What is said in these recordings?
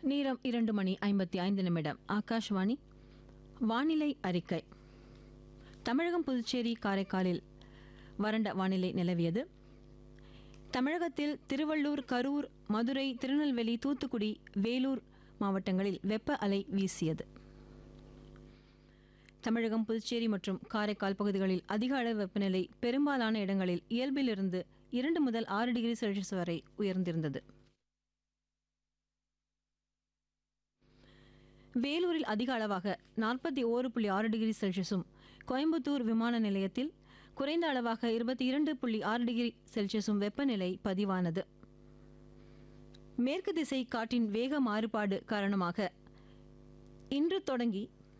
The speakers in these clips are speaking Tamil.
நேரம் இரண்டு மணி ஐம்பத்தி ஐந்து நிமிடம் ஆகாஷ்வாணி வானிலை அறிக்கை தமிழகம் புதுச்சேரி காரைக்காலில் வறண்ட வானிலை நிலவியது தமிழகத்தில் திருவள்ளூர் கரூர் மதுரை திருநெல்வேலி தூத்துக்குடி வேலூர் மாவட்டங்களில் வெப்ப அலை வீசியது தமிழகம் புதுச்சேரி மற்றும் காரைக்கால் பகுதிகளில் அதிக அளவு வெப்பநிலை பெரும்பாலான இடங்களில் இயல்பிலிருந்து இரண்டு முதல் ஆறு டிகிரி செல்சியஸ் வரை உயர்ந்திருந்தது வேலூரில் அதிக அளவாக நாற்பத்தி ஓரு புள்ளி ஆறு டிகிரி செல்சியஸும் கோயம்புத்தூர் விமான நிலையத்தில் குறைந்த அளவாக இருபத்தி இரண்டு புள்ளி ஆறு டிகிரி செல்சியஸும் வெப்பநிலை பதிவானது மேற்கு திசை காற்றின் வேக மாறுபாடு காரணமாக இன்று தொடங்கி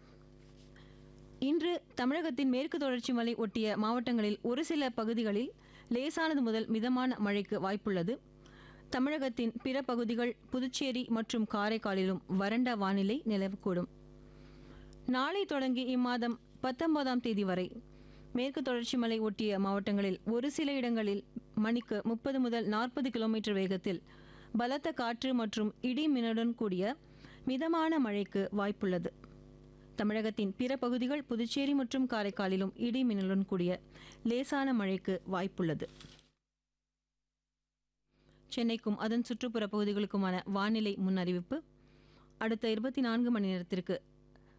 இன்று தமிழகத்தின் மேற்கு தொடர்ச்சி மலை ஒட்டிய மாவட்டங்களில் ஒரு சில பகுதிகளில் லேசானது முதல் மிதமான மழைக்கு வாய்ப்புள்ளது தமிழகத்தின் பிற பகுதிகள் புதுச்சேரி மற்றும் காரைக்காலிலும் வறண்ட வானிலை நிலவக்கூடும் நாளை தொடங்கி இம்மாதம் பத்தொன்பதாம் தேதி வரை மேற்கு தொடர்ச்சி மலை ஒட்டிய மாவட்டங்களில் ஒரு சில இடங்களில் மணிக்கு முப்பது முதல் நாற்பது கிலோமீட்டர் வேகத்தில் பலத்த காற்று மற்றும் இடி மின்னலுடன் கூடிய மிதமான மழைக்கு வாய்ப்புள்ளது தமிழகத்தின் பிற பகுதிகள் புதுச்சேரி மற்றும் காரைக்காலிலும் இடி மின்னலுடன் கூடிய லேசான மழைக்கு வாய்ப்புள்ளது சென்னைக்கும் அதன் சுற்றுப்புற பகுதிகளுக்குமான வானிலை முன்னறிவிப்பு அடுத்த இருபத்தி நான்கு மணி நேரத்திற்கு